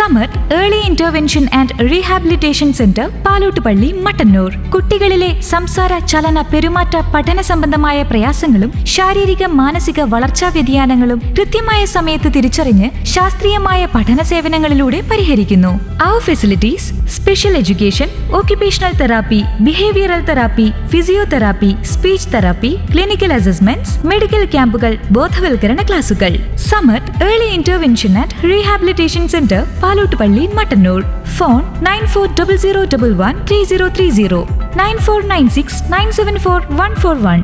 സമത് early intervention and rehabilitation centre Palottupalli Mattannur കുട്ടികളിലെ സംസാര ചലന പെരുമാറ്റ പഠന സംബന്ധമായ പ്രയാസങ്ങളും ശാരീരിക മാനസിക വളർച്ചാ വ്യതിയാനങ്ങളും കൃത്യമായ സമയത്ത് തിരിച്ചറിഞ്ഞ് ശാസ്ത്രീയമായ പഠന സേവനങ്ങളിലൂടെ പരിഹരിക്കുന്നു അവർ facilities special education occupational therapy behavioural therapy physiotherapy speech therapy clinical assessments medical ക്യാമ്പുകൾ ബോധവൽക്കരണ ക്ലാസുകൾ Samath early intervention and rehabilitation centre Palottupalli Mattannur phone nine four double zero double one three zero three zero nine four nine six nine seven four one four one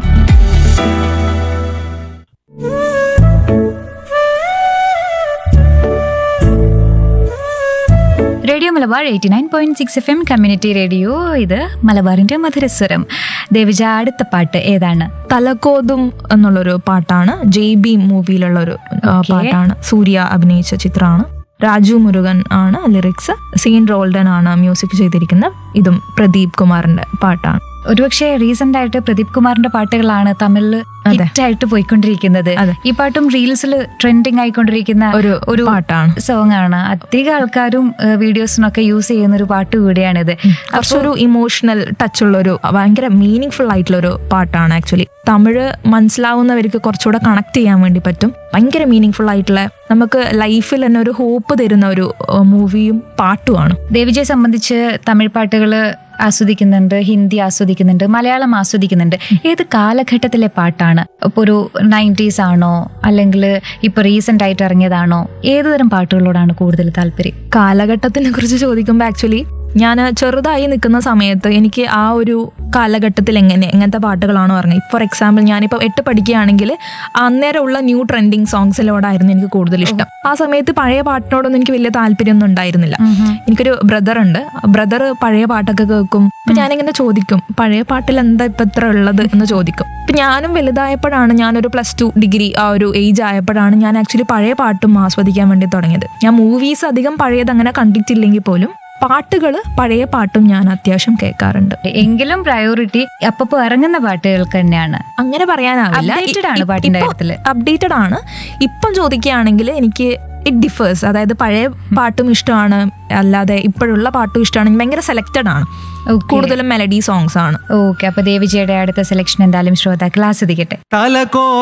radio Malabar eighty nine point six F M community radio ഇത് മലബാറിന്റെ മധുരസ്വരം ദേവിജ അടുത്ത പാട്ട് ഏതാണ് തലക്കോതും എന്നുള്ളൊരു പാട്ടാണ് ജയ് B മൂവിയിലുള്ള ഒരു ആ, Okay. പാട്ടാണ് സൂര്യ അഭിനയിച്ച ചിത്രമാണ് രാജു മുരുകൻ ആണ് ലിറിക്സ് സീൻ റോൾഡൻ ആണ് മ്യൂസിക് ചെയ്തിരിക്കുന്നത് ഇതും പ്രദീപ് കുമാറിന്റെ പാട്ടാണ് ഒരുപക്ഷെ റീസെന്റ് ആയിട്ട് പ്രദീപ് കുമാറിന്റെ പാട്ടുകളാണ് തമിഴില് അതെ. ഹിറ്റായിട്ട് പോയിക്കൊണ്ടിരിക്കുന്നത് അതെ. ഈ പാട്ടും റീൽസിൽ ട്രെൻഡിങ് ആയിക്കൊണ്ടിരിക്കുന്ന ഒരു ഒരു പാട്ടാണ് സോങ് ആണ് അധികം ആൾക്കാരും വീഡിയോസിനൊക്കെ യൂസ് ചെയ്യുന്ന ഒരു പാട്ട് കൂടിയാണിത് കുറച്ചൊരു ഇമോഷണൽ ടച്ച് ഉള്ള ഒരു ഭയങ്കര മീനിങ് ഫുൾ ആയിട്ടുള്ള ഒരു പാട്ടാണ് ആക്ച്വലി തമിഴ് മനസ്സിലാവുന്നവർക്ക് കുറച്ചുകൂടെ കണക്ട് ചെയ്യാൻ വേണ്ടി പറ്റും ഭയങ്കര മീനിങ് ഫുൾ ആയിട്ടുള്ള നമുക്ക് ലൈഫിൽ തന്നെ ഒരു ഹോപ്പ് തരുന്ന ഒരു മൂവിയും പാട്ടുമാണ് ദേവിജയെ സംബന്ധിച്ച് തമിഴ് പാട്ടുകൾ ആസ്വദിക്കുന്നുണ്ട് ഹിന്ദി ആസ്വദിക്കുന്നുണ്ട് മലയാളം ആസ്വദിക്കുന്നുണ്ട് ഏത് കാലഘട്ടത്തിലെ പാട്ടാണ് ഇപ്പൊ ഒരു നയൻറ്റീസ് ആണോ അല്ലെങ്കിൽ ഇപ്പൊ റീസെന്റ് ആയിട്ട് ഇറങ്ങിയതാണോ ഏതുതരം പാട്ടുകളോടാണ് കൂടുതൽ താല്പര്യം കാലഘട്ടത്തിനെ കുറിച്ച് ചോദിക്കുമ്പോൾ ആക്ച്വലി ഞാൻ ചെറുതായി നിൽക്കുന്ന സമയത്ത് എനിക്ക് ആ ഒരു കാലഘട്ടത്തിൽ എങ്ങനെ എങ്ങനത്തെ പാട്ടുകളാണോ പറഞ്ഞത് ഫോർ എക്സാമ്പിൾ ഞാനിപ്പോൾ എട്ട് പഠിക്കുകയാണെങ്കിൽ അന്നേരമുള്ള ന്യൂ ട്രെൻഡിങ് സോങ്സിലോടായിരുന്നു എനിക്ക് കൂടുതൽ ഇഷ്ടം ആ സമയത്ത് പഴയ പാട്ടിനോടൊന്നും എനിക്ക് വലിയ താല്പര്യമൊന്നും ഉണ്ടായിരുന്നില്ല എനിക്കൊരു ബ്രദർ ഉണ്ട് ബ്രദർ പഴയ പാട്ടൊക്കെ കേൾക്കും അപ്പൊ ഞാനിങ്ങനെ ചോദിക്കും പഴയ പാട്ടിൽ എന്താ ഇപ്പൊ ഇത്ര ഉള്ളത് എന്ന് ചോദിക്കും ഇപ്പൊ ഞാനും വലുതായപ്പോഴാണ് ഞാനൊരു പ്ലസ് ടു ഡിഗ്രി ആ ഒരു ഏജ് ആയപ്പോഴാണ് ഞാൻ ആക്ച്വലി പഴയ പാട്ടും ആസ്വദിക്കാൻ വേണ്ടി തുടങ്ങിയത് ഞാൻ മൂവീസ് അധികം പഴയത് അങ്ങനെ കണ്ടിട്ടില്ലെങ്കിൽ പോലും പാട്ടുകൾ പഴയ പാട്ടും ഞാൻ അത്യാവശ്യം കേൾക്കാറുണ്ട് എങ്കിലും പ്രയോറിറ്റി അപ്പപ്പോ ഇറങ്ങുന്ന പാട്ടുകൾക്ക് തന്നെയാണ് അങ്ങനെ പറയാനാവില്ല Updated ആണ് പാട്ടിന്റെ കാര്യത്തില്. അപ്ഡേറ്റഡ് ആണ് ഇപ്പം ചോദിക്കുകയാണെങ്കിൽ എനിക്ക് ഇറ്റ് ഡിഫേഴ്സ് അതായത് പഴയ പാട്ടും ഇഷ്ടമാണ് അല്ലാതെ ഇപ്പോഴുള്ള പാട്ടും ഇഷ്ടമാണ് ഭയങ്കര സെലക്റ്റഡ് ആണ് Okay. കൂടുതലും മെലഡി സോങ്സ് ആണ് ഓക്കെ അപ്പൊ ദേവിജയുടെ അടുത്ത സെലക്ഷൻ എന്തായാലും ശ്രോതാക്കൾ ആസ്വദിക്കട്ടെ തലകോ